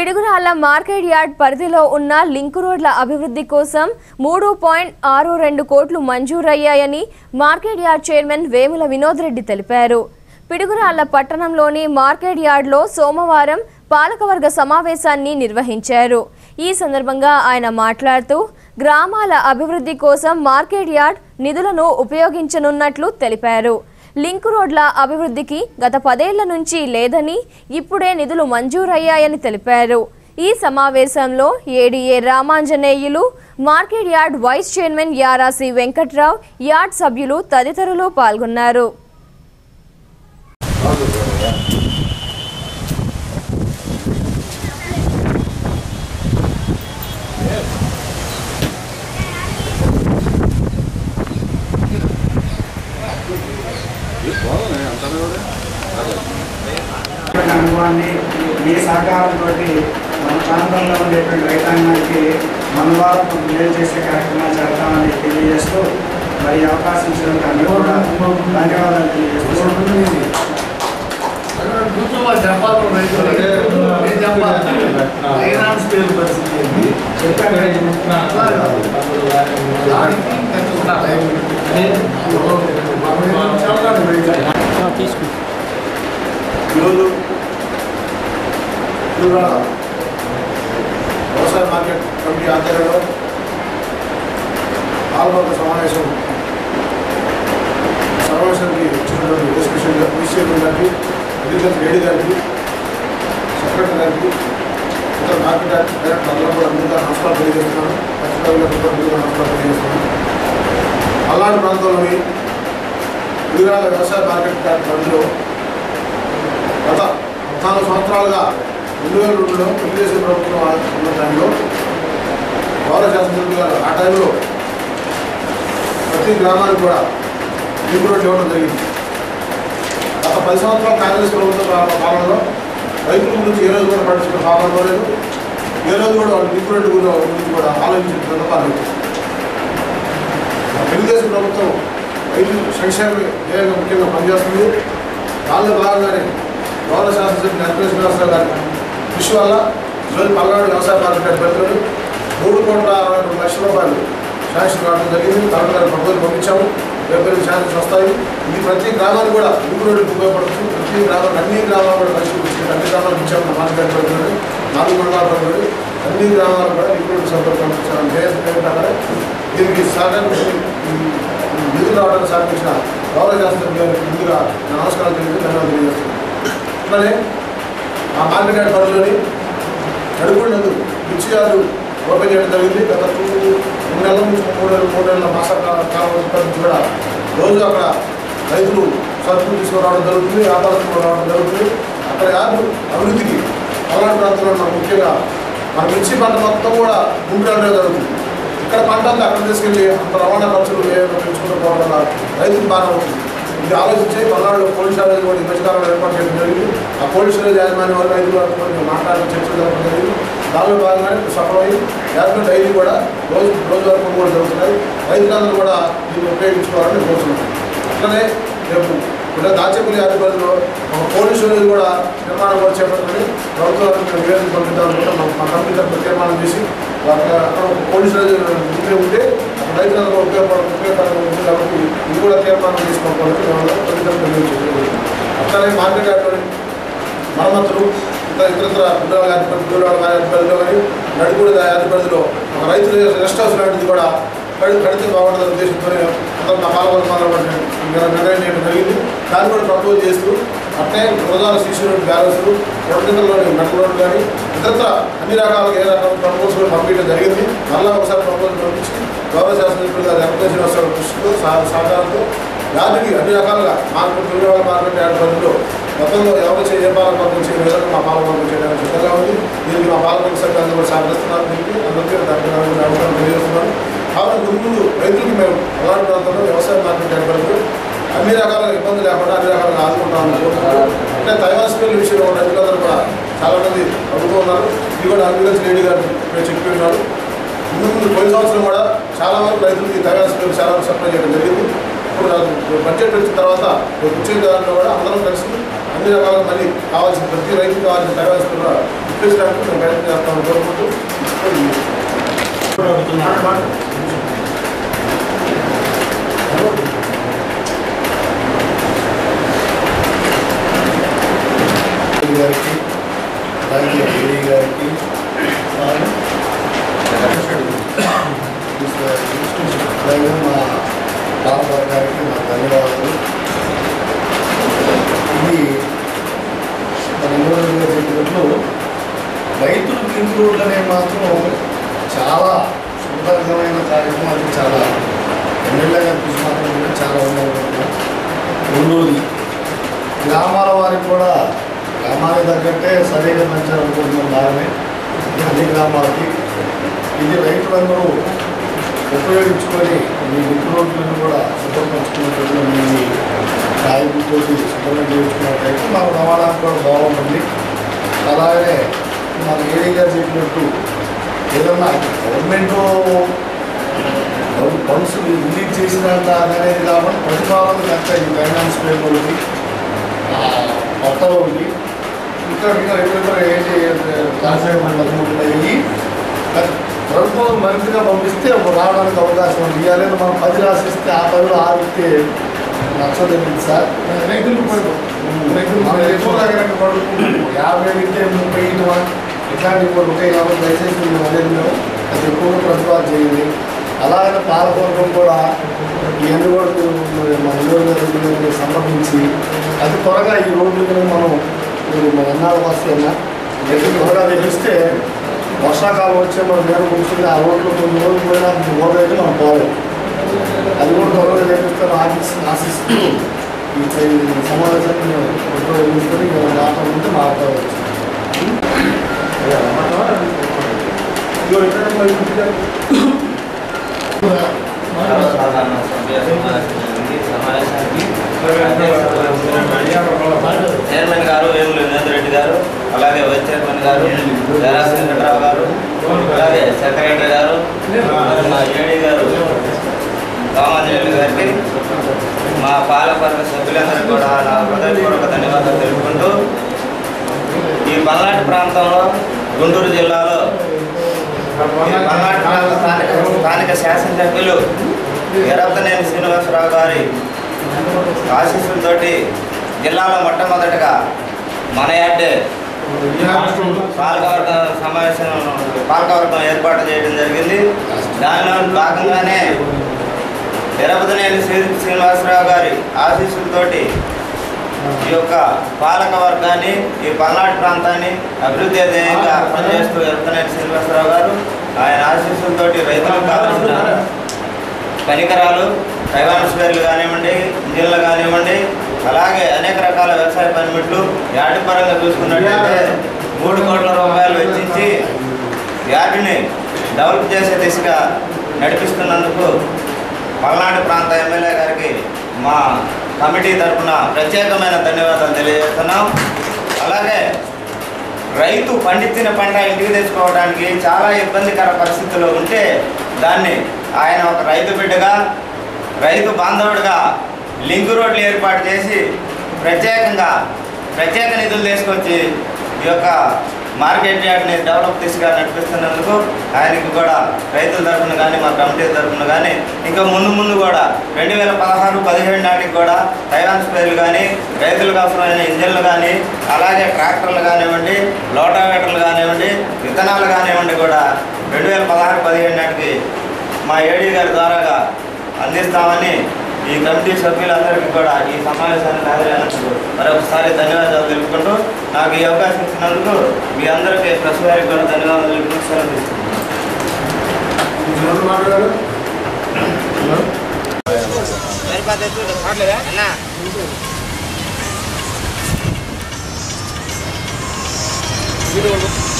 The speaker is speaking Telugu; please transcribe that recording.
పిడుగురాళ్ల మార్కెట్ యార్డ్ పరిధిలో ఉన్న లింకు రోడ్ల అభివృద్ధి కోసం మూడు పాయింట్ ఆరు రెండు కోట్లు మంజూరయ్యాయని market yard chairman Vemula Vinod Reddy తెలిపారు పిడుగురాళ్ల పట్టణంలోని మార్కెట్ యార్డ్లో సోమవారం పాలకవర్గ సమావేశాన్ని నిర్వహించారు ఈ సందర్భంగా ఆయన మాట్లాడుతూ గ్రామాల అభివృద్ధి కోసం మార్కెట్ యార్డ్ నిధులను ఉపయోగించనున్నట్లు తెలిపారు లింక్ రోడ్ల అభివృద్ధికి గత పదేళ్ల నుంచి లేదని ఇప్పుడే నిధులు మంజూరయ్యాయని తెలిపారు ఈ సమావేశంలో ADA Ramanjaneyulu market yard vice chairman Yarasi Venkatrao yard సభ్యులు తదితరులు పాల్గొన్నారు ఉన్నటువంటి అనుభవాన్ని మీ సహకారంతో మన ప్రాంతంలో ఉండేటువంటి రైతాంగానికి మన ద్వారా కొంత మేలు చేసే కార్యక్రమాలు చేద్దామని తెలియజేస్తూ మరి ఈ అవకాశం ఇచ్చినందుకు అందరూ కూడా ధన్యవాదాలు తెలియజేస్తున్నాను కూర్చోవాలి చెప్పాలి నువ్వు రైతులకి. నేను చెప్పాలి. ఫైనాన్స్ పేరు పరిస్థితి ఏంటి? అట్లా కాదు. దానికి కొంచెం ఉండాలి. మనం చెప్పాలి రైతులకి. ఈరోజు ఇవాళ వ్యవసాయ మార్కెట్ కమిటీ ఆధ్వర్యంలో పాల్గొన్న సమావేశం సమావేశానికి వచ్చినటువంటి ఎస్పెషల్గా ఈసీఎం గారికి అగ్రికల్చర్ ఏడీ గారికి సెక్రటరీ గారికి ఇతర మార్కెట్ డైరెక్టర్ అందరూ కూడా ముందుగా నమస్కారం తెలియజేస్తున్నాను ఖచ్చితంగా ముందుగా నమస్కారం తెలియజేస్తున్నాను పల్నాడు ప్రాంతంలోని వివిరాల వ్యవసాయ మార్కెట్ పరిధిలో గత పద్నాలుగు సంవత్సరాలుగా రెండు వేల రెండులో తెలుగుదేశం ప్రభుత్వం ఉన్న టైంలో గౌరవ శాసనసభ్యులు గారు ఆ టైంలో ప్రతి గ్రామానికి కూడా లింక్ రోడ్లు ఇవ్వడం జరిగింది గత పది సంవత్సరాలు కాంగ్రెస్ ప్రభుత్వ పా- పాలనలో రైతుల గురించి ఏ రోజు కూడా పట్టించుకున్న పాపం లేదు ఏ రోజు కూడా వాళ్ళు లింక్ రోడ్డు గురి- గురించి కూడా ఆలోచించిన సందర్భాలు లేవు. తెలుగుదేశం ప్రభుత్వం రైతు సంక్షేమమే ధ్యేయంగా ముఖ్యంగా పనిచేస్తుంది దానిలో భాగంగానే గౌరవ శాసనసభ్యులు వెంకటేశ్వర శ్రీనివాసరావు గారి కృషి వల్ల ఈరోజు పల్నాడు వ్యవసాయ మార్కెట్ పెట్టుకుని మూడు కోట్ల అరవై రెండు లక్షల రూపాయలు శాంక్షన్ కావడం జరిగింది కలెక్టర్ ప్రపోజల్ పంపించాము రేపు రేపు శాంక్షన్ వస్తాయి ఇది ప్రతి గ్రామానికి కూడా లింక్ రోడ్డుకి ఉపయోగపడుతుంది ప్రతి గ్రామాలు అన్ని గ్రామాలు కూడా పరిశీలించి అన్ని గ్రామాలకు ఇచ్చాము మార్కెట్ పెట్టుకుని నాలుగు మండలాలు పెట్టుకుని అన్ని గ్రామాలు కూడా లింక్ రోడ్డు సంపర్కం పంపించాము ధ్యేయం ప్రకారం దీనికి సహకరించి నిధులు రావడానికి సహకరించిన గౌరవ శాస్త్రం గారికి ముందుగా నా నమస్కారం తెలియజేసి ధన్యవాదాలు తెలియజేస్తున్నాను అట్లనే ఆ మార్కెట్ యార్డ్ పరిధిలోని నడుపుండదు మిర్చి యార్డు ఓపెన్ చేయడం జరిగింది గత టూ రెండు నెలల నుంచి మూడు నెలలు మూడు నెలల మాస కాల- కాలం నుంచి కూడా రోజు అక్కడ రైతులు సరుకులు తీసుకురావడం జరుగుతుంది వ్యాపారస్తులు రావడం జరుగుతుంది అక్కడ యార్డు అభివృద్ధికి పల్నాడు ప్రాంతంలో ఉన్న ముఖ్యంగా మన మిర్చి పంట మొత్తం కూడా గుంటూరు జరుగుతుంది ఇక్కడ పంట అంతా అక్కడ తీసుకెళ్ళి అంత రవాణా ఖర్చులు వేయడం పెంచుకుంటూ పోవడం వల్ల రైతుకు బాగా అవుతుంది ఇది ఆలోచించి పల్నాడు కోల్డ్ స్టోరేజ్ కూడా ఈ మధ్యకాలంలో ఏర్పాటు చేయడం జరిగింది ఆ కోల్డ్ స్టోరేజ్ యాజమాన్యం వల్ల రైతులు కొంచెం మాట్లాడి చర్చ జరగడం జరిగింది దానిలో భాగంగానే సఫలమై యాజమాన్యం డైలీ కూడా రోజు రోజు వరకు కూడా జరుగుతున్నాయి రైతులందరూ కూడా దీన్ని ఉపయోగించుకోవాలని కోరుతున్నాను అట్లనే రేపు ఇక్కడ దాచేపల్లి ఆదిపల్లిలో ఒక కోల్డ్ స్టోరేజ్ కూడా నిర్మాణం కూడా చేపట్టుకుని ప్రభుత్వానికి మేము నివేదిక పంపిద్దామని కూడా మా మా కంపెనీ తరఫున తీర్మానం చేసి అక్కడ అక్కడ ఒక కోల్డ్ స్టోరేజ్ ఉంటే ఉంటే అక్కడ రైతులందరూ ఉపయోగపడ ఉపయోగకరంగా ఉంటుంది కాబట్టి ఇది కూడా తీర్మానం చేసుకోవాలని మేము ప్రభుత్వం నిర్ణయించారు అట్లనే మార్కెట్ యార్డ్లోని మరమ్మతులు ఇతర ఇతరత్ర గుండ్రాల గారి గుండ్రాల గారి పరిధిలో కానీ నడుగుడు గారి పరిధిలో ఒక రైతుల రెస్ట్ హౌస్ లాంటిది కూడా కడి కడితే బాగుంటుంది ఉద్దేశంతోనే అతను నా పాల్గొన నిర్ణయం చేయడం జరిగింది దాన్ని కూడా ప్రపోజ్ చేస్తూ అట్లే గోదావరి శిశు రోడ్డు బ్యాలెన్స్ రొట్టెలోని మెట్ల రోడ్డు కానీ ఇతరత్ర అన్ని రకాలుగా ఏ రకాల ప్రపోజల్స్ కూడా పంపించడం జరిగింది మళ్ళా ఒకసారి ప్రపోజల్ పంపించి గౌరవ శాసనసభ్యులు గారు వెంకటేశ్వర శ్రీనివాసరావు కృషితో సహ- సహకారంతో వ్యాధికి అన్ని రకాలుగా మార్కెట్ పిల్లల మార్కెట్ యార్డ్ పరిధిలో గతంలో ఎవరు చేయ పాలక వర్గం చేయడం విధంగా మా పాలక వర్గం చేయడానికి సిద్ధంగా ఉంది దీనికి మా పాలక వర్గ సభ్యులు అందరూ కూడా సహకరిస్తున్నారు దీనికి అందరికీ దానికి అవకాశం తెలియజేస్తున్నాను కాబట్టి ముందు ముందు రైతులకు మేము అలాంటి ప్రాంతంలో వ్యవసాయ మార్కెట్ యార్డ్ పరిధిలో అన్ని రకాల ఇబ్బందులు లేకుండా అన్ని రకాలుగా ఆదుకుంటామని కోరుకుంటూ అంటే తైవాస్పల్లి విషయంలో రైతులందరూ కూడా చాలా మంది అడుగుతూ ఉన్నారు ఇది కూడా అగ్రికల్చర్ లేడీ గారు మేము చెప్పి ఉన్నారు ముందు ముందు పోయిన సంవత్సరం కూడా చాలా వరకు రైతులకి తైవాస్పల్లి చాలా వరకు సప్లై చేయడం జరిగింది ఇప్పుడు నాకు బడ్జెట్ వచ్చిన తర్వాత వచ్చే దాంట్లో కూడా అందరం కలిసి అన్ని రకాలుగా మళ్ళీ కావాల్సిన ప్రతి రైతుకి కావాల్సిన తైవాస్పల్లి కూడా ఇప్పించడానికి మేము ప్రయత్నం చేస్తామని కోరుకుంటూ గారికి అలాగే ఏడీ గారికి అలాగే మా పాప గారికి మా ధన్యవాదాలు ఇది మన ఇంద్రుడు చెప్పినట్లు రైతులకు ఇంక్లూడ్ అనేవి మాత్రం చాలా సుందరమైన కార్యక్రమాలు చాలా ఎమ్మెల్యేగా కృషి మాత్రం కూడా చాలా ఉన్నాయి రెండోది గ్రామాల వారికి కూడా గ్రామానికి తగ్గట్టే సరిగా పెంచాలనుకుంటున్నాం బాగానే అన్ని గ్రామాలకి ఇది రైతులందరూ ఉపయోగించుకొని మీ మిత్ర రోడ్లను కూడా శుభ్రపరచుకున్నట్టు మీ కాయలతో శుభ్రంగా చేయించుకున్నట్టయితే మన రవాణాకు కూడా బాగుంటుంది అలాగనే మన ఏరియా చెప్పినట్టు ఏదన్నా గవర్నమెంట్ ఫండ్స్ రిలీజ్ చేసినంత అనేది కాబట్టి ప్రతిపాదనకు ఎంత ఈ ఫైనాన్స్ పేపర్కి మొత్తం ఉంది ఇంకా ఇంకా రెగ్యులర్ ఏంటి కాన్సెప్ట్ అయ్యి ప్రభుత్వం మరింతగా పంపిస్తే రావడానికి అవకాశం ఉంది ఇవ్వాలని మనం పది రాసిస్తే ఆ పదిలో ఆగితే నచ్చదండి సార్ రైతులు మన ఎక్కువగా కనుక పడుకుంటాం యాభై అయితే ముప్పై ఇటువ ఇట్లాంటివి కూడా ఉంటాయి కాబట్టి దయచేసి మేము అనేది మేము అది ఎక్కువగా ప్రతిపాదన చేయండి అలాగే పాలకవర్గం కూడా ఇవన్నీ కూడా మీరు మన నియోజకవర్గానికి సంబంధించి అతి త్వరగా ఈ రోడ్లు మనం మీరు మన ఎన్నాళ్ళ వస్తేనా ఎన్ని త్వరగా తెలిస్తే వర్షాకాలం వచ్చే మనం నేను కూర్చుని ఆ రోడ్లు కొన్ని రోజులు పోయినా రోడ్డు అయితే మనం పోలేం అది కూడా త్వరగా చేపిస్తాను ఆశిస్తూ ఆశిస్తూ ఈ ఈ సమావేశాన్ని మేము ఉపయోగించుకొని మనం మాట్లాడుకుంటే మాట్లాడవచ్చు సాధారణ సభ్య సమావేశానికి సమావేశానికి చైర్మన్ గారు వేముల వినోద్ రెడ్డి గారు అలాగే వైస్ చైర్మన్ గారు జరాస్ వెంకట్రావు గారు అలాగే సెక్రటరీ గారు మా ఏడీ గారు రామాంజనేయులు గారికి మా పాలకవర్గ సభ్యులందరికీ కూడా నా హృదయపూర్వక ధన్యవాదాలు తెలుపుకుంటూ ఈ పల్నాటి ప్రాంతంలో గుంటూరు జిల్లాలో ఈ పల్నాటి ప్రాంత స్థానిక స్థానిక శాసనసభ్యులు ఎరపనేని శ్రీనివాసరావు గారి ఆశీస్సులతోటి జిల్లాలో మొట్టమొదటిగా మన యాడ్ పాలకవర్గ సమావేశం పాలకవర్గం ఏర్పాటు చేయడం జరిగింది దానిలో భాగంగానే ఎరపతినేని శ్రీ శ్రీనివాసరావు గారి ఆశీస్సులతోటి ఈ యొక్క పాలక వర్గాన్ని ఈ పల్నాడు ప్రాంతాన్ని అభివృద్ధి ధ్యేయంగా పనిచేస్తూ ఎరపతినేని శ్రీనివాసరావు గారు ఆయన ఆశీస్సులతోటి రైతులకు కావాల్సిన పరికరాలు తైవాన్ స్పేర్లు కానివ్వండి ఇంజిన్లు కానివ్వండి అలాగే అనేక రకాల వ్యవసాయ పనిముట్లు యార్డు పరంగా చూసుకున్నట్లయితే మూడు కోట్ల రూపాయలు వెచ్చించి యార్డుని డెవలప్ చేసే దిశగా నడిపిస్తున్నందుకు పల్నాడు ప్రాంత ఎమ్మెల్యే గారికి మా కమిటీ తరఫున ప్రత్యేకమైన ధన్యవాదాలు తెలియజేస్తున్నాం అలాగే రైతు పండించిన పంట ఇంటికి తెచ్చుకోవడానికి చాలా ఇబ్బందికర పరిస్థితుల్లో ఉంటే దాన్ని ఆయన ఒక రైతు బిడ్డగా రైతు బాంధవుడిగా లింక్ రోడ్లు ఏర్పాటు చేసి ప్రత్యేకంగా ప్రత్యేక నిధులు తీసుకొచ్చి ఈ యొక్క మార్కెట్ యార్డ్ని డెవలప్ దిశగా నడిపిస్తున్నందుకు ఆయనకి కూడా రైతుల తరఫున కానీ మా కమిటీ తరఫున కానీ ఇంకా ముందు ముందు కూడా రెండు వేల పదహారు పదిహేడు నాటికి కూడా తైవాన్ స్పేర్లు కానీ రైతులకు అవసరమైన ఇంజన్లు కానీ అలాగే ట్రాక్టర్లు కానివ్వండి లోటావేటర్లు కానివ్వండి విత్తనాలు కానివ్వండి కూడా రెండు వేల పదహారు పదిహేడు నాటికి మా ఏడీ గారి ద్వారాగా అందిస్తామని ఈ కమిటీ సభ్యులందరికీ కూడా ఈ సమావేశానికి హాజరైనందుకు మరొకసారి ధన్యవాదాలు తెలుపుకుంటూ నాకు ఈ అవకాశం ఇచ్చినందుకు మీ అందరికీ ప్రెస్ వారికి కూడా ధన్యవాదాలు తెలుపుకుంటూ సెలవు తీసుకుంటున్నాను. మాట్లాడారు అన్నా